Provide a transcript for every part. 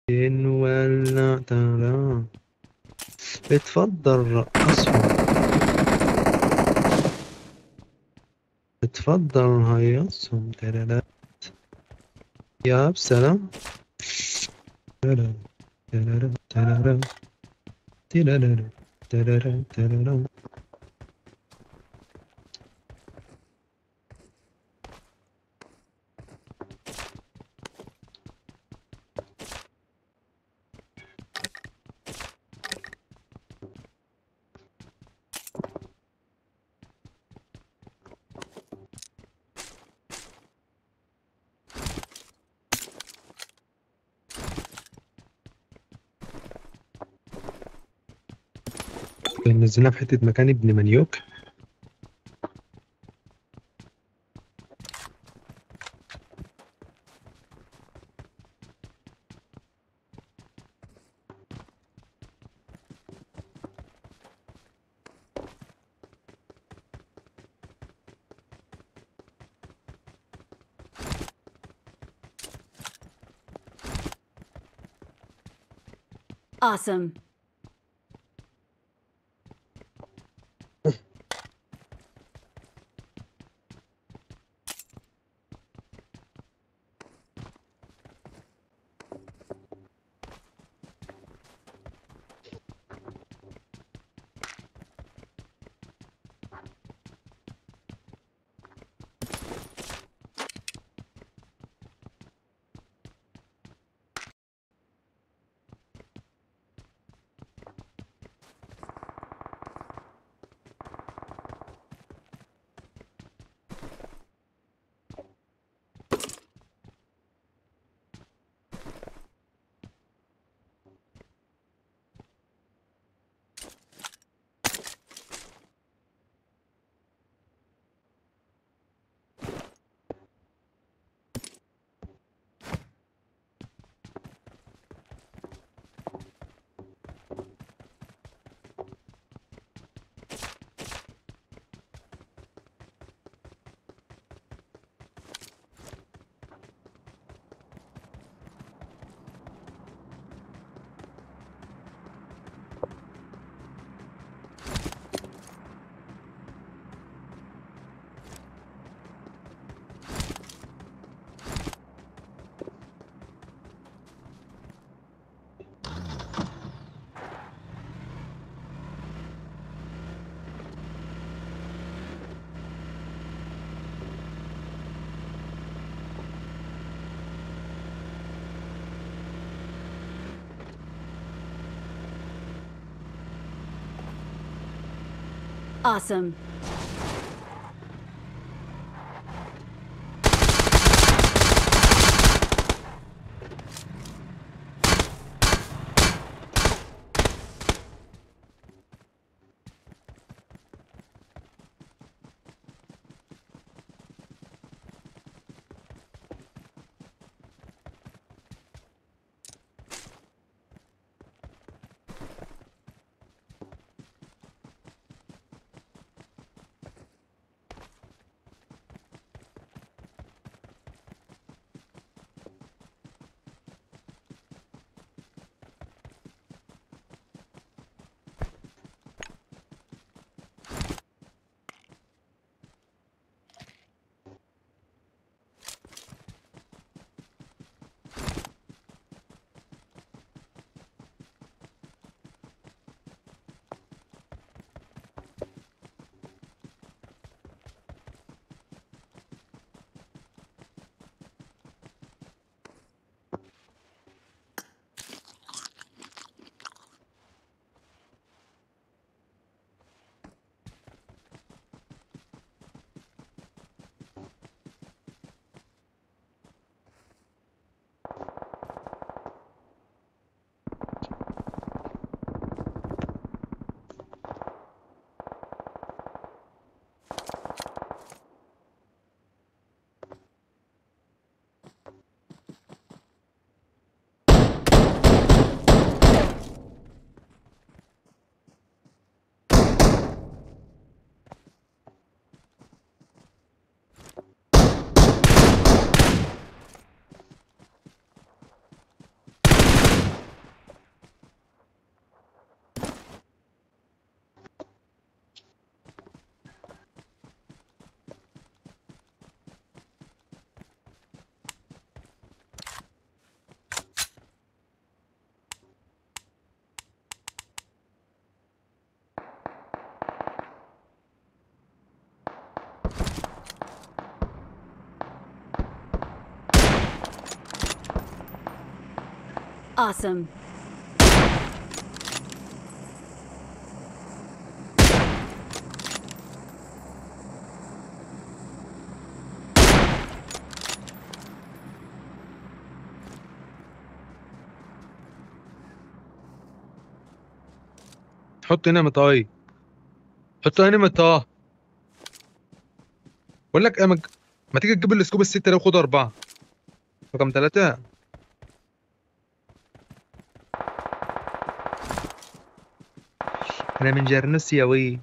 ولا ترى اتفضل رقصهم اتفضل هيصهم تلالات يا بسلام تلالات تلالات تلالات تلالات تلالات تلالات نزلنا في حتة مكان ابن منيوك Awesome. Awesome. Awesome. حط هنا مطاي حط هنا مطاه بقول لك ايه ما, ما تيجي تجيب السكوب الستة ده وخد أربعة رقم ثلاثة أنا من جرنس يا ويد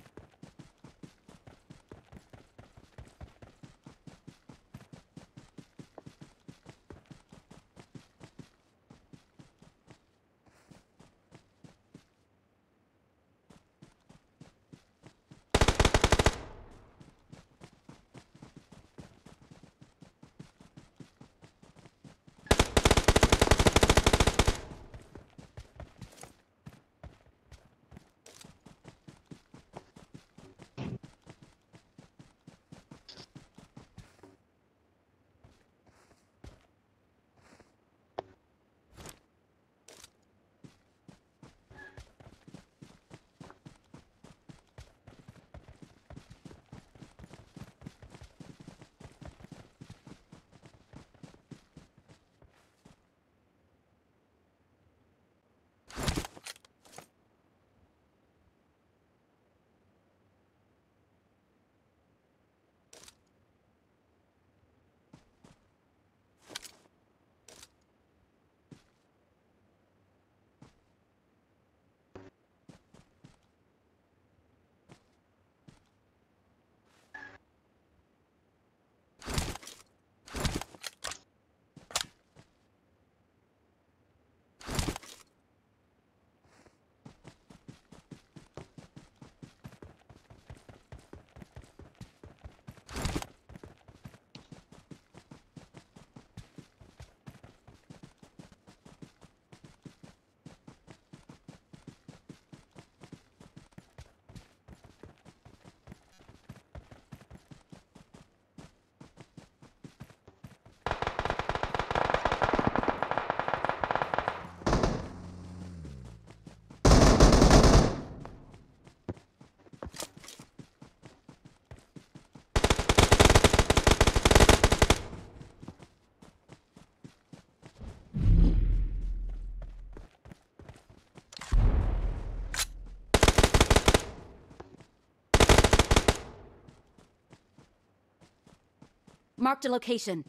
Marked a location.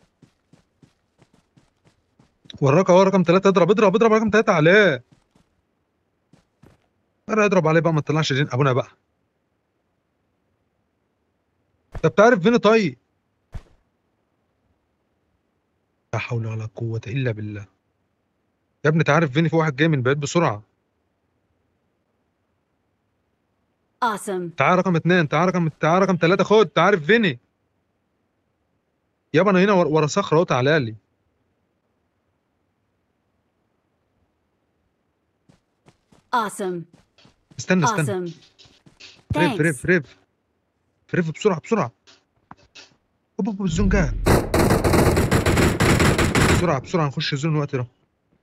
وراك اهو رقم ثلاثة اضرب اضرب اضرب رقم ثلاثة عليه انا اضرب عليه بقى ما تطلعش جن ابونا بقى انت بتعرف فين طيب لا حول ولا قوة الا بالله يا ابني تعرف فين في واحد جاي من بعيد بسرعة Awesome. تعال رقم اثنين تعال رقم تعال رقم ثلاثة خد تعرف فيني يابا انا هنا ور- ورا صخرة اهو تعالى لي Awesome. استنى استنى Awesome. ريف Thanks. ريف ريف ريف بسرعة بسرعة هوب هوب الزون جاي بسرعة بسرعة نخش الزون الوقت ده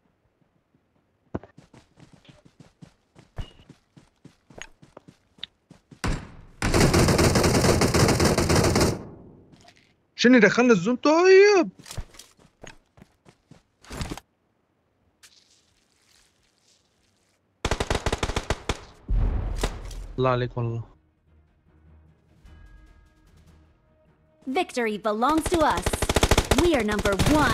عشان يدخلنا الزون طيب الله عليك والله Victory belongs to us. We are number one.